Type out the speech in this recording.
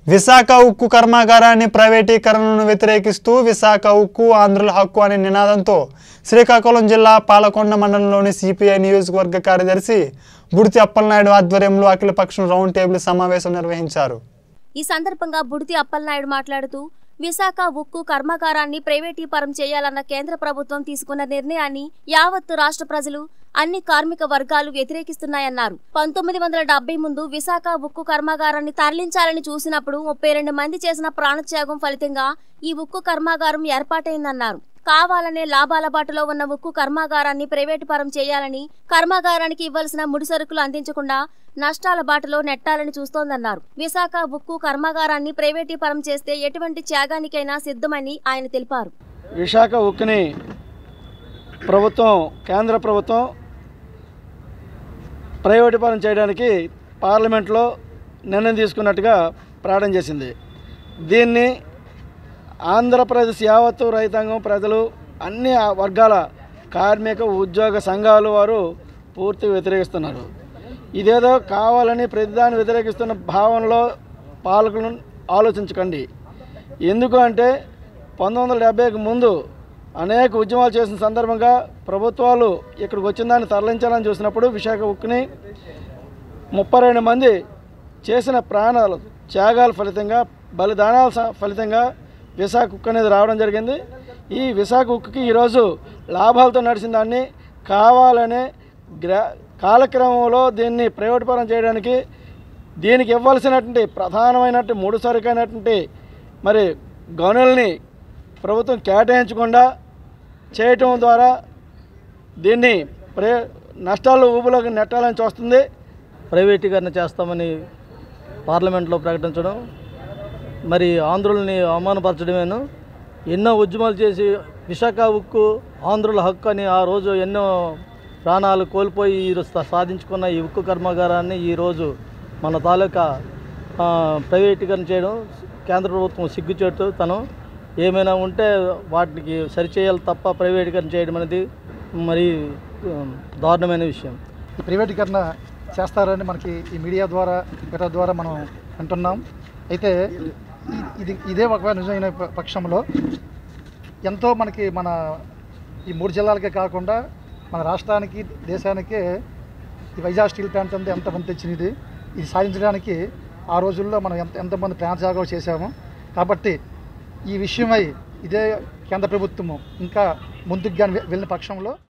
విశాఖ ఉక్కు కర్మాగారాన్ని ప్రైవేటీకరణను వ్యతిరేకిస్తూ విశాఖ ఉక్కు ఆంధ్రుల హక్కు అనే నినాదంతో శ్రీకాకుళం జిల్లా పాలకొండ మండలంలోని సిపిఐ నియోజకవర్గ కార్యదర్శి బుడితి అప్పలనాయుడు ఆధ్వర్యంలో అఖిలపక్షం రౌండ్ టేబుల్ సమావేశం నిర్వహించారు ఈ సందర్భంగా బుడితి అప్పలనాయుడు మాట్లాడుతూ విశాఖ ఉక్కు కర్మాగారాన్ని ప్రైవేటీకరం చేయాలన్న కేంద్ర ప్రభుత్వం తీసుకున్న నిర్ణయాన్ని యావత్తు రాష్ట్ర ప్రజలు అన్ని కార్మిక వర్గాలు వ్యతిరేకిస్తున్నాయన్నారు పంతొమ్మిది వందల డెబ్బై ముందు విశాఖ ఉక్కు కర్మాగారాన్ని తరలించాలని చూసినప్పుడు ముప్పై రెండు మంది చేసిన ప్రాణత్యాగం ఫలితంగా ఈ ఉక్కు కర్మాగారం ఏర్పాటైందన్నారు కావాలనే లాభాల బాటలో ఉన్న ఉక్కు కర్మాగారాన్ని ప్రైవేటు పరం చేయాలని కర్మాగారానికి ఇవ్వాల్సిన ముడిసరుకులు అందించకుండా నష్టాల బాటలో నెట్టాలని చూస్తోందన్నారు విశాఖ ఉక్కు కర్మాగారాన్ని ప్రైవేటీకరం చేస్తే ఎటువంటి త్యాగానికైనా సిద్ధమని ఆయన తెలిపారు విశాఖ ఉక్కుని ప్రభుత్వం కేంద్ర ప్రభుత్వం ప్రైవేటీకరణ చేయడానికి పార్లమెంట్లో నిర్ణయం తీసుకున్నట్టుగా ప్రకటన చేసింది దీన్ని ఆంధ్రప్రదేశ్ యావత్తు రైతాంగం ప్రజలు అన్ని వర్గాల కార్మిక ఉద్యోగ సంఘాలు వారు పూర్తిగా వ్యతిరేకిస్తున్నారు ఇదేదో కావాలని ప్రతిదాన్ని వ్యతిరేకిస్తున్న భావనలో పాలకులను ఆలోచించకండి ఎందుకు అంటే పంతొమ్మిది వందల డెబ్బైకి ముందు అనేక ఉద్యమాలు చేసిన సందర్భంగా ప్రభుత్వాలు ఇక్కడికి వచ్చిన దాన్ని తరలించాలని చూసినప్పుడు విశాఖ ఉక్కుని ముప్పై రెండు మంది చేసిన ప్రాణాలు త్యాగాల ఫలితంగా బలిదానాల స- ఫలితంగా విశాఖ ఉక్కు అనేది రావడం జరిగింది ఈ విశాఖ ఉక్కుకి ఈరోజు లాభాలతో నడిచిన దాన్ని కావాలనే గ్రా కాలక్రమంలో దీన్ని ప్రైవేట్ చేయడానికి దీనికి ఇవ్వాల్సినటువంటి ప్రధానమైనటువంటి మూడు సరుకైనటువంటి మరి గనుల్ని ప్రభుత్వం కేటాయించకుండా చేయటం ద్వారా దీన్ని ప్రే నష్టాలు ఊబులోకి నెట్టాలని చూస్తుంది ప్రైవేటీకరణ చేస్తామని పార్లమెంట్లో ప్రకటించడం మరి ఆంధ్రుల్ని అవమానపరచడమేను ఎన్నో ఉద్యమాలు చేసి విశాఖ ఉక్కు ఆంధ్రుల హక్కు అని ఆ రోజు ఎన్నో ప్రాణాలు కోల్పోయి ఈరోజు సా- సాధించుకున్న ఈ ఉక్కు కర్మాగారాన్ని ఈరోజు మన తాలూకా ఆ, ప్రైవేటీకరణ చేయడం కేంద్ర ప్రభుత్వం సిగ్గుచేటు తను ఏమైనా ఉంటే వాటికి సరిచేయాలి తప్ప ప్రైవేటీకరణ చేయడం అనేది మరి ఆ, దారుణమైన విషయం ఈ ప్రైవేటీకరణ చేస్తారని మనకి ఈ మీడియా ద్వారా ఇతర ద్వారా మనం అంటున్నాం అయితే ఈ- ఇది ఇదే ఒకవేళ నిజమైన ప- పక్షంలో ఎంతో మనకి మన ఈ మూడు జిల్లాలకే కాకుండా మన రాష్ట్రానికి దేశానికే ఈ వైజాగ్ స్టీల్ ప్లాంట్ అంతా ఎంత మంది తెచ్చినది ఇది సాధించడానికి ఆ రోజుల్లో మనం ఎంత ఎంతమంది ప్రాణత్యాగాలు చేశాము కాబట్టి ఈ విషయమై ఇదే కేంద్ర ప్రభుత్వము ఇంకా ముందుకు కానీ వెళ్ళిన పక్షంలో